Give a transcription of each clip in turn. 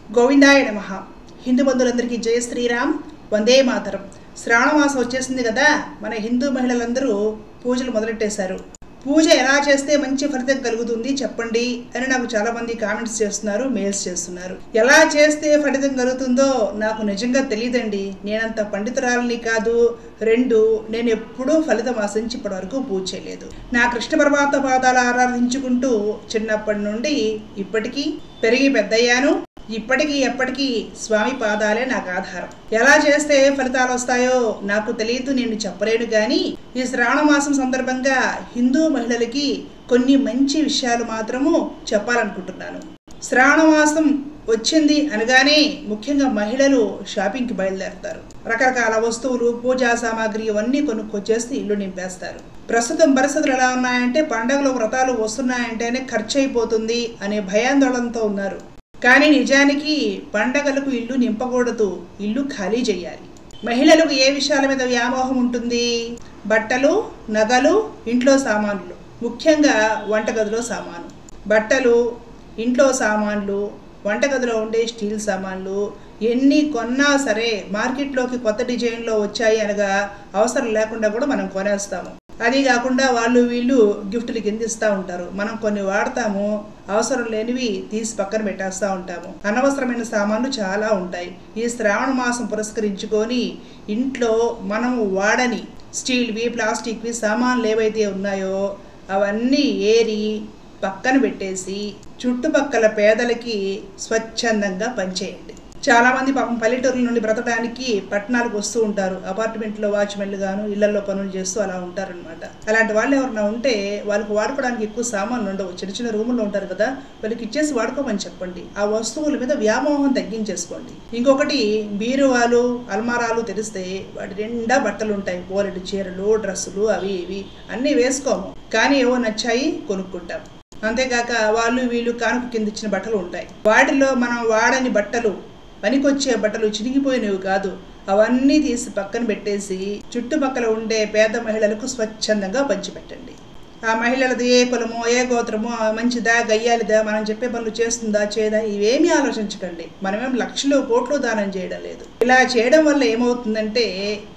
గోవిందాయ నమ హిందూ బంధువులందరికీ జయ శ్రీరామ్ వందే మాతరం శ్రావణ మాసం వచ్చేసింది కదా మన హిందూ మహిళలందరూ పూజలు మొదలెట్టేశారు పూజ ఎలా చేస్తే మంచి ఫలితం కలుగుతుంది చెప్పండి అని నాకు చాలా మంది కామెంట్స్ చేస్తున్నారు మెయిల్స్ చేస్తున్నారు ఎలా చేస్తే ఫలితం కలుగుతుందో నాకు నిజంగా తెలియదండి నేనంత పండితురాలని కాదు రెండు నేను ఎప్పుడూ ఫలితం ఆశించి ఇప్పటి వరకు పూజ చేయలేదు నా కృష్ణ పరమాత్మ పాదాలు ఆరాధించుకుంటూ చిన్నప్పటి నుండి ఇప్పటికీ పెరిగి పెద్దయ్యాను ఇప్పటికీ ఎప్పటికీ స్వామి పాదాలే నాకు ఆధారం ఎలా చేస్తే ఫలితాలు వస్తాయో నాకు తెలియదు నేను చెప్పలేను కానీ ఈ శ్రావణ మాసం సందర్భంగా హిందూ మహిళలకి కొన్ని మంచి విషయాలు మాత్రము చెప్పాలనుకుంటున్నాను శ్రావణ మాసం వచ్చింది అనగానే ముఖ్యంగా మహిళలు షాపింగ్కి బయలుదేరతారు రకరకాల వస్తువులు పూజా సామాగ్రి ఇవన్నీ కొనుక్కొచ్చేసి ఇల్లు నింపేస్తారు ప్రస్తుతం పరిస్థితులు ఎలా ఉన్నాయంటే పండగలు వ్రతాలు వస్తున్నాయంటేనే ఖర్చు అయిపోతుంది అనే భయాందోళనతో ఉన్నారు కానీ నిజానికి పండగలకు ఇల్లు నింపకూడదు ఇల్లు ఖాళీ చేయాలి మహిళలకు ఏ విషయాల మీద వ్యామోహం ఉంటుంది బట్టలు నగలు ఇంట్లో సామాన్లు ముఖ్యంగా వంటగదిలో సామాను బట్టలు ఇంట్లో సామాన్లు వంటగదిలో ఉండే స్టీల్ సామాన్లు ఎన్ని కొన్నా సరే మార్కెట్లోకి కొత్త డిజైన్లో వచ్చాయి అనగా అవసరం లేకుండా కూడా మనం కొనేస్తాము అది కాకుండా వాళ్ళు వీళ్ళు గిఫ్ట్లు కింద ఇస్తూ ఉంటారు మనం కొన్ని వాడతాము అవసరం లేనివి తీసి పక్కన పెట్టేస్తూ ఉంటాము అనవసరమైన సామాన్లు చాలా ఉంటాయి ఈ శ్రావణ మాసం పురస్కరించుకొని ఇంట్లో మనము వాడని స్టీల్వి ప్లాస్టిక్వి సామాన్లు ఏవైతే ఉన్నాయో అవన్నీ ఏరి పక్కన పెట్టేసి చుట్టుపక్కల పేదలకి స్వచ్ఛందంగా పనిచేయండి చాలా మంది పాపం పల్లెటూరుల నుండి బ్రతకడానికి పట్టణాలకు వస్తూ ఉంటారు అపార్ట్మెంట్లో వాచ్మెన్లు గాను ఇళ్లలో పనులు చేస్తూ అలా ఉంటారనమాట అలాంటి వాళ్ళు ఎవరైనా ఉంటే వాళ్ళకి వాడుకోవడానికి ఎక్కువ సామాన్లు ఉండవు చిన్న చిన్న రూముల్లో ఉంటారు కదా వాళ్ళకి ఇచ్చేసి వాడుకోమని చెప్పండి ఆ వస్తువుల మీద వ్యామోహం తగ్గించేసుకోండి ఇంకొకటి బీరువాలు అల్మారాలు తెరిస్తే వాటి నిండా బట్టలు ఉంటాయి పోరెడు చీరలు డ్రెస్సులు అవి ఇవి అన్నీ వేసుకోము కానీ ఏవో నచ్చాయి కొనుక్కుంటాం అంతేకాక వాళ్ళు వీళ్ళు కానుక కింద ఇచ్చిన బట్టలు ఉంటాయి వాటిలో మనం వాడని బట్టలు పనికొచ్చే బట్టలు చినిగిపోయినవి కాదు అవన్నీ తీసి పక్కన పెట్టేసి చుట్టుపక్కల ఉండే పేద మహిళలకు స్వచ్ఛందంగా పంచిపెట్టండి ఆ మహిళలది ఏ కులమో ఏ గోత్రమో మంచిదా గయ్యాలిదా మనం చెప్పే పనులు చేస్తుందా చేయదా ఇవేమీ ఆలోచించకండి మనమేం లక్షలు కోట్లు దానం చేయడం లేదు ఇలా చేయడం వల్ల ఏమవుతుందంటే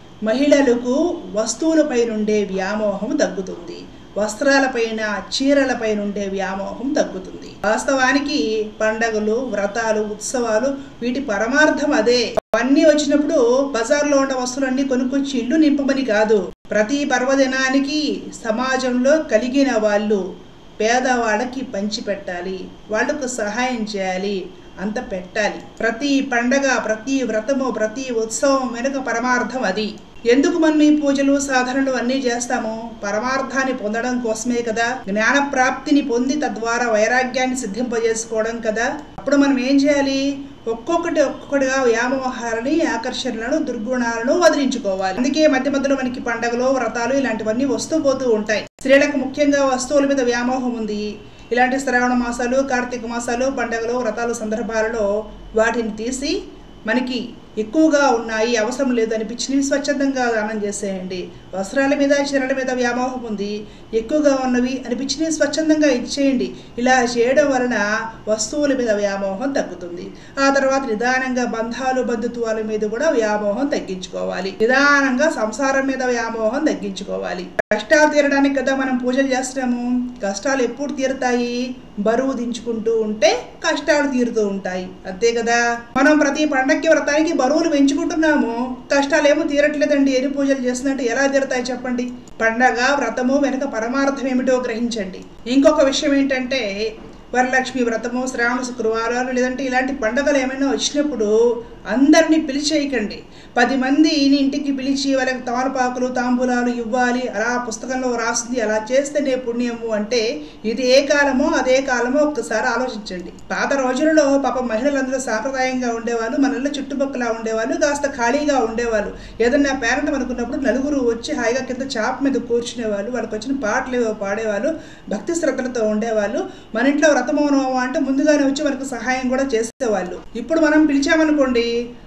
మహిళలకు వస్తువులపై నుండే వ్యామోహం తగ్గుతుంది వస్త్రాలపైన చీరలపై నుండే వ్యామోహం తగ్గుతుంది వాస్తవానికి పండగలు వ్రతాలు ఉత్సవాలు వీటి పరమార్థం అదే అవన్నీ వచ్చినప్పుడు బజార్లో ఉన్న వస్తువులన్నీ కొనుక్కొచ్చి ఇల్లు నింపమని కాదు ప్రతి పర్వదినానికి సమాజంలో కలిగిన వాళ్ళు పేదవాళ్ళకి పంచిపెట్టాలి వాళ్లకు సహాయం చేయాలి అంత పెట్టాలి ప్రతి పండగ ప్రతి వ్రతము ప్రతి ఉత్సవం వెనుక పరమార్థం అది ఎందుకు మనం ఈ పూజలు సాధనలు అన్నీ చేస్తాము పరమార్థాన్ని పొందడం కోసమే కదా జ్ఞాన ప్రాప్తిని పొంది తద్వారా వైరాగ్యాన్ని సిద్ధింపజేసుకోవడం కదా అప్పుడు మనం ఏం చేయాలి ఒక్కొక్కటి ఒక్కొక్కటిగా వ్యామోహాలని ఆకర్షణలను దుర్గుణాలను వదిలించుకోవాలి అందుకే మధ్య మధ్యలో మనకి పండగలు వ్రతాలు ఇలాంటివన్నీ వస్తూ పోతూ ఉంటాయి స్త్రీలకు ముఖ్యంగా వస్తువుల మీద వ్యామోహం ఉంది ఇలాంటి శ్రావణ మాసాలు కార్తీక మాసాలు పండగలు వ్రతాలు సందర్భాలలో వాటిని తీసి మనకి ఎక్కువగా ఉన్నాయి అవసరం లేదు అనిపించినవి స్వచ్ఛందంగా దానం చేసేయండి వస్త్రాల మీద చీరల మీద వ్యామోహం ఉంది ఎక్కువగా ఉన్నవి అనిపించినవి స్వచ్ఛందంగా ఇచ్చేయండి ఇలా చేయడం వలన వస్తువుల మీద వ్యామోహం తగ్గుతుంది ఆ తర్వాత నిదానంగా బంధాలు బంధుత్వాల మీద కూడా వ్యామోహం తగ్గించుకోవాలి నిదానంగా సంసారం మీద వ్యామోహం తగ్గించుకోవాలి కష్టాలు తీరడానికి కదా మనం పూజలు చేస్తున్నాము కష్టాలు ఎప్పుడు తీరుతాయి బరువు దించుకుంటూ ఉంటే కష్టాలు తీరుతూ ఉంటాయి అంతే కదా మనం ప్రతి పండక్కి వ్రతానికి బరువులు పెంచుకుంటున్నాము కష్టాలు ఏమో తీరట్లేదండి ఎన్ని పూజలు చేస్తున్నట్టు ఎలా తీరుతాయి చెప్పండి పండగ వ్రతము వెనుక పరమార్థం ఏమిటో గ్రహించండి ఇంకొక విషయం ఏంటంటే వరలక్ష్మి వ్రతము శ్రావణ శుక్రవారాలు లేదంటే ఇలాంటి పండుగలు ఏమైనా వచ్చినప్పుడు అందరినీ పిలిచేయకండి పది మంది ఇంటికి పిలిచి వాళ్ళకి తమలపాకులు తాంబూలాలు ఇవ్వాలి అలా పుస్తకంలో రాస్తుంది అలా చేస్తేనే పుణ్యము అంటే ఇది ఏ కాలమో అదే కాలమో ఒక్కసారి ఆలోచించండి పాత రోజులలో పాప మహిళలందరూ సాంప్రదాయంగా ఉండేవాళ్ళు మన ఇళ్ళ చుట్టుపక్కల ఉండేవాళ్ళు కాస్త ఖాళీగా ఉండేవాళ్ళు ఏదన్నా పేరెంట్ అనుకున్నప్పుడు నలుగురు వచ్చి హాయిగా కింద చాప మీద కూర్చునేవాళ్ళు వాళ్ళకి వచ్చిన పాటలు ఏవో పాడేవాళ్ళు భక్తి శ్రద్ధలతో ఉండేవాళ్ళు మన ఇంట్లో వ్రతమౌనమా అంటే ముందుగానే వచ్చి మనకు సహాయం కూడా చేసేవాళ్ళు ఇప్పుడు మనం పిలిచామనుకోండి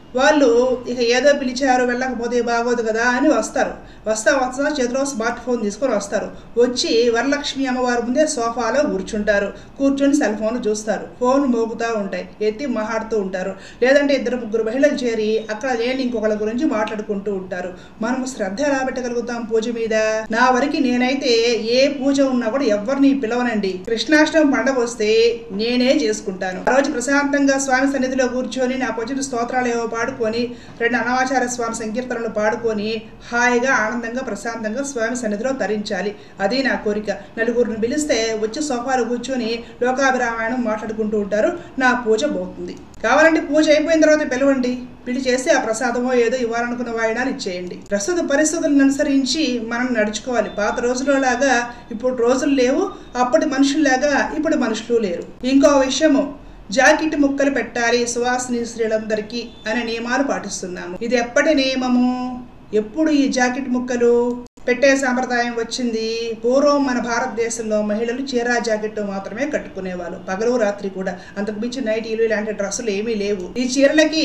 వాళ్ళు ఇక ఏదో పిలిచారు వెళ్ళకపోతే బాగోదు కదా అని వస్తారు వస్తా వస్తా చేతిలో స్మార్ట్ ఫోన్ తీసుకొని వస్తారు వచ్చి వరలక్ష్మి అమ్మవారి ముందే సోఫాలో కూర్చుంటారు కూర్చొని సెల్ ఫోన్ చూస్తారు ఫోన్ మోగుతూ ఉంటాయి ఎత్తి మాట్లాడుతూ ఉంటారు లేదంటే ఇద్దరు ముగ్గురు మహిళలు చేరి అక్కడ లేని ఇంకొకళ్ళ గురించి మాట్లాడుకుంటూ ఉంటారు మనము శ్రద్ధ ఎలా పెట్టగలుగుతాం పూజ మీద నా వరకు నేనైతే ఏ పూజ ఉన్నా కూడా ఎవరిని పిలవనండి కృష్ణాష్టమి పండగ వస్తే నేనే చేసుకుంటాను ఆ రోజు ప్రశాంతంగా స్వామి సన్నిధిలో కూర్చొని నాకు వచ్చిన స్తోత్రాలు ఏవో పాడుకొని రెండు అనవాచార స్వామి సంకీర్తనలు పాడుకొని హాయిగా ఆనందంగా ప్రశాంతంగా స్వామి సన్నిధిలో తరించాలి అది నా కోరిక నలుగురిని పిలిస్తే వచ్చి సోఫాలు కూర్చొని లోకాభిరామాయణం మాట్లాడుకుంటూ ఉంటారు నా పూజ పోతుంది కావాలంటే పూజ అయిపోయిన తర్వాత పిలవండి పిలి చేసి ఆ ప్రసాదమో ఏదో ఇవ్వాలనుకున్న వాయినాలు ఇచ్చేయండి ప్రస్తుత పరిస్థితులను అనుసరించి మనం నడుచుకోవాలి పాత రోజుల్లో లాగా ఇప్పుడు రోజులు లేవు అప్పటి మనుషుల్లాగా ఇప్పుడు మనుషులు లేరు ఇంకో విషయము జాకెట్ ముక్కలు పెట్టాలి సువాసిని స్త్రీలందరికీ అనే నియమాలు పాటిస్తున్నాము ఇది ఎప్పటి నియమము ఎప్పుడు ఈ జాకెట్ ముక్కలు పెట్టే సాంప్రదాయం వచ్చింది పూర్వం మన భారతదేశంలో మహిళలు చీరా జాకెట్ మాత్రమే కట్టుకునేవాళ్ళు పగలు రాత్రి కూడా అంతకు మించి నైటీలు ఇలాంటి డ్రెస్సులు ఏమీ లేవు ఈ చీరలకి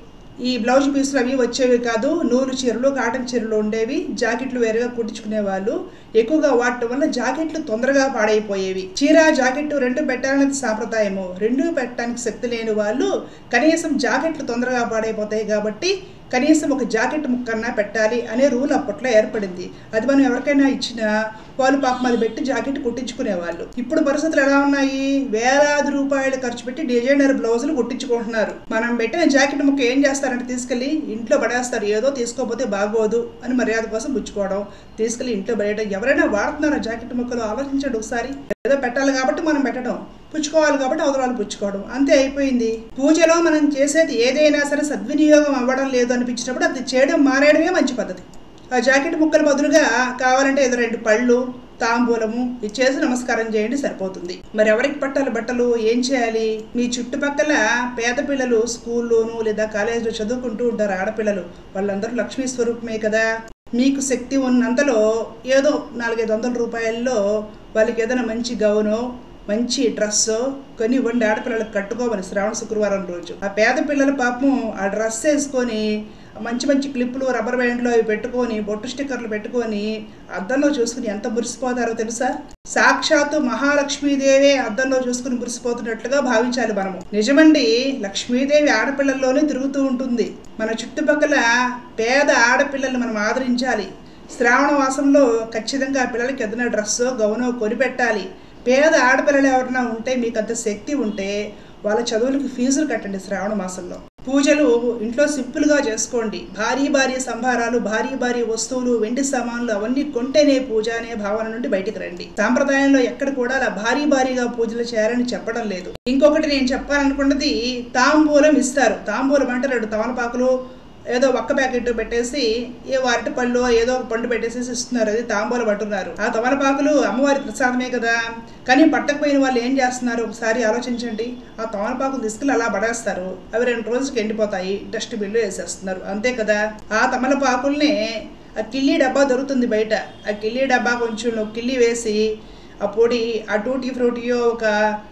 ఈ బ్లౌజ్ పీసులు అవి వచ్చేవి కాదు నూలు చీరలు కాటన్ చీరలు ఉండేవి జాకెట్లు వేరుగా కుట్టించుకునే వాళ్ళు ఎక్కువగా వాడటం వల్ల జాకెట్లు తొందరగా పాడైపోయేవి చీర జాకెట్ రెండు పెట్టాలనేది సాంప్రదాయము రెండు పెట్టడానికి శక్తి లేని వాళ్ళు కనీసం జాకెట్లు తొందరగా పాడైపోతాయి కాబట్టి కనీసం ఒక జాకెట్ ముక్కన్నా పెట్టాలి అనే రూల్ అప్పట్లో ఏర్పడింది అది మనం ఎవరికైనా ఇచ్చినా వాళ్ళు పాపం అది పెట్టి జాకెట్ కుట్టించుకునేవాళ్ళు ఇప్పుడు పరిస్థితులు ఎలా ఉన్నాయి వేలాది రూపాయలు ఖర్చు పెట్టి డిజైనర్ బ్లౌజులు కుట్టించుకుంటున్నారు మనం పెట్టిన జాకెట్ ముక్క ఏం చేస్తారంటే తీసుకెళ్ళి ఇంట్లో పడేస్తారు ఏదో తీసుకోకపోతే బాగోదు అని మర్యాద కోసం పుచ్చుకోవడం తీసుకెళ్ళి ఇంట్లో పడేయడం ఎవరైనా వాడుతున్నారా జాకెట్ ముక్కలు ఆలోచించండి ఒకసారి ఏదో పెట్టాలి కాబట్టి మనం పెట్టడం పుచ్చుకోవాలి కాబట్టి అవతరాలు పుచ్చుకోవడం అంతే అయిపోయింది పూజలో మనం చేసేది ఏదైనా సరే సద్వినియోగం అవ్వడం లేదు అనిపించినప్పుడు అది చేయడం మానేయడమే మంచి పద్ధతి ఆ జాకెట్ ముక్కల బదులుగా కావాలంటే ఏదో రెండు పళ్ళు తాంబూలము ఇచ్చేసి నమస్కారం చేయండి సరిపోతుంది మరి ఎవరికి పట్టాలి బట్టలు ఏం చేయాలి మీ చుట్టుపక్కల పేద పిల్లలు స్కూల్లోను లేదా కాలేజీలో చదువుకుంటూ ఉంటారు ఆడపిల్లలు వాళ్ళందరూ లక్ష్మీ స్వరూపమే కదా మీకు శక్తి ఉన్నంతలో ఏదో నాలుగైదు వందల రూపాయల్లో వాళ్ళకి ఏదైనా మంచి గౌను మంచి డ్రెస్ కొని ఇవ్వండి ఆడపిల్లలకు కట్టుకోమని శ్రావణ శుక్రవారం రోజు ఆ పేద పిల్లల పాపం ఆ డ్రెస్ వేసుకొని మంచి మంచి క్లిప్పులు రబ్బర్ బ్యాండ్లు అవి పెట్టుకొని బొట్టు స్టిక్కర్లు పెట్టుకొని అద్దంలో చూసుకుని ఎంత మురిసిపోతారో తెలుసా సాక్షాత్తు మహాలక్ష్మీదేవే అద్దంలో చూసుకుని మురిసిపోతున్నట్లుగా భావించాలి మనము నిజమండి లక్ష్మీదేవి ఆడపిల్లల్లోనే తిరుగుతూ ఉంటుంది మన చుట్టుపక్కల పేద ఆడపిల్లల్ని మనం ఆదరించాలి శ్రావణ మాసంలో ఖచ్చితంగా ఆ పిల్లలకి ఏదైనా డ్రెస్సో గౌనో కొనిపెట్టాలి పేద ఆడపిల్లలు ఎవరైనా ఉంటే మీకు అంత శక్తి ఉంటే వాళ్ళ చదువులకి ఫీజులు కట్టండి శ్రావణ మాసంలో పూజలు ఇంట్లో సింపుల్గా చేసుకోండి భారీ భారీ సంభారాలు భారీ భారీ వస్తువులు వెండి సామాన్లు అవన్నీ కొంటేనే పూజ అనే భావన నుండి బయటికి రండి సాంప్రదాయంలో ఎక్కడ కూడా అలా భారీ భారీగా పూజలు చేయాలని చెప్పడం లేదు ఇంకొకటి నేను చెప్పాలనుకున్నది తాంబూలం ఇస్తారు తాంబూలం అంటే రెండు తమలపాకులు ఏదో ఒక్క ప్యాకెట్ పెట్టేసి ఏ అరటి పళ్ళు ఏదో ఒక పండు పెట్టేసి ఇస్తున్నారు అది తాంబూలం పట్టున్నారు ఆ తమలపాకులు అమ్మవారి ప్రసాదమే కదా కానీ పట్టకపోయిన వాళ్ళు ఏం చేస్తున్నారు ఒకసారి ఆలోచించండి ఆ తమలపాకులు తీసుకెళ్ళి అలా పడేస్తారు అవి రెండు రోజులకి ఎండిపోతాయి డస్ట్బిన్లో వేసేస్తున్నారు అంతే కదా ఆ తమలపాకుల్ని ఆ కిల్లీ డబ్బా దొరుకుతుంది బయట ఆ కిల్లీ డబ్బా కొంచెం కిల్లీ వేసి ఆ పొడి ఆ టూటీ ఫ్రూటీయో ఒక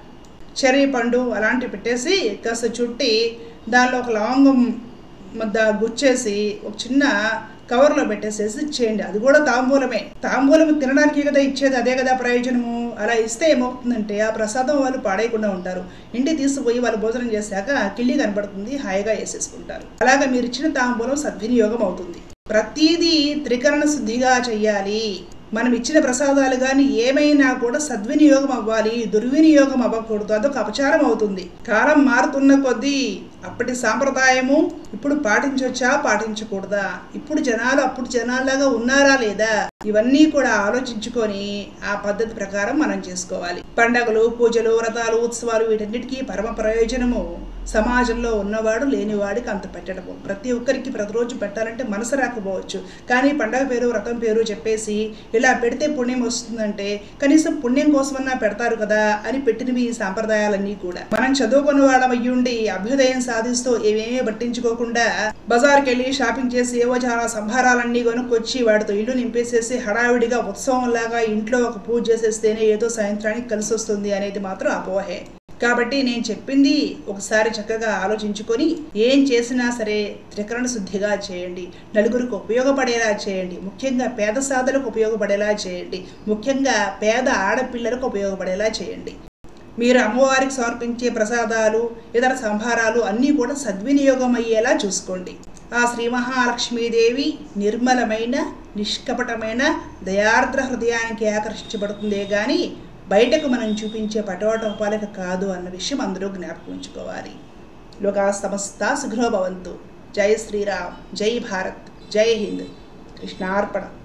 చెర్రీ పండు అలాంటివి పెట్టేసి కాస్త చుట్టి దానిలో ఒక లవంగం మధ్య గుచ్చేసి ఒక చిన్న కవర్లో పెట్టేసేసి ఇచ్చేయండి అది కూడా తాంబూలమే తాంబూలం తినడానికి కదా ఇచ్చేది అదే కదా ప్రయోజనము అలా ఇస్తే ఏమవుతుందంటే ఆ ప్రసాదం వాళ్ళు పాడేయకుండా ఉంటారు ఇంటికి తీసుకుపోయి వాళ్ళు భోజనం చేశాక కిళ్ళి కనబడుతుంది హాయిగా వేసేసుకుంటారు అలాగా మీరు ఇచ్చిన తాంబూలం సద్వినియోగం అవుతుంది ప్రతిదీ త్రికరణ శుద్ధిగా చెయ్యాలి మనం ఇచ్చిన ప్రసాదాలు కానీ ఏమైనా కూడా సద్వినియోగం అవ్వాలి దుర్వినియోగం అవ్వకూడదు అదొక అపచారం అవుతుంది కాలం మారుతున్న కొద్దీ అప్పటి సాంప్రదాయము ఇప్పుడు పాటించవచ్చా పాటించకూడదా ఇప్పుడు జనాలు అప్పుడు జనాల్లాగా ఉన్నారా లేదా ఇవన్నీ కూడా ఆలోచించుకొని ఆ పద్ధతి ప్రకారం మనం చేసుకోవాలి పండగలు పూజలు వ్రతాలు ఉత్సవాలు వీటన్నిటికీ పరమ ప్రయోజనము సమాజంలో ఉన్నవాడు లేనివాడికి అంత పెట్టడము ప్రతి ఒక్కరికి ప్రతిరోజు పెట్టాలంటే మనసు రాకపోవచ్చు కానీ పండగ పేరు వ్రతం పేరు చెప్పేసి ఇలా పెడితే పుణ్యం వస్తుందంటే కనీసం పుణ్యం కోసమన్నా పెడతారు కదా అని పెట్టినవి ఈ సాంప్రదాయాలన్నీ కూడా మనం చదువుకున్న వాళ్ళం అయ్యుండి అభ్యుదయం సాధిస్తూ ఏమేమీ పట్టించుకోకుండా బజార్కి వెళ్ళి షాపింగ్ చేసి ఏవో చాలా సంభారాలన్నీ కొనుక్కొచ్చి వాటితో ఇల్లు నింపేసేసి హడావిడిగా ఉత్సవంలాగా ఇంట్లో ఒక పూజ చేసేస్తేనే ఏదో సాయంత్రానికి కలిసి వస్తుంది అనేది మాత్రం అపోహే కాబట్టి నేను చెప్పింది ఒకసారి చక్కగా ఆలోచించుకొని ఏం చేసినా సరే త్రికరణ శుద్ధిగా చేయండి నలుగురికి ఉపయోగపడేలా చేయండి ముఖ్యంగా పేద సాధులకు ఉపయోగపడేలా చేయండి ముఖ్యంగా పేద ఆడపిల్లలకు ఉపయోగపడేలా చేయండి మీరు అమ్మవారికి సమర్పించే ప్రసాదాలు ఇతర సంభారాలు అన్నీ కూడా సద్వినియోగం అయ్యేలా చూసుకోండి ఆ శ్రీ మహాలక్ష్మీదేవి నిర్మలమైన నిష్కపటమైన దయార్ద్ర హృదయానికి ఆకర్షించబడుతుందే కానీ బయటకు మనం చూపించే పటోటోపాలకు కాదు అన్న విషయం అందరూ జ్ఞాపకం ఉంచుకోవాలి లోకా సమస్త సుఖలో భవంతు జై శ్రీరామ్ జై భారత్ జై హింద్ కృష్ణార్పణ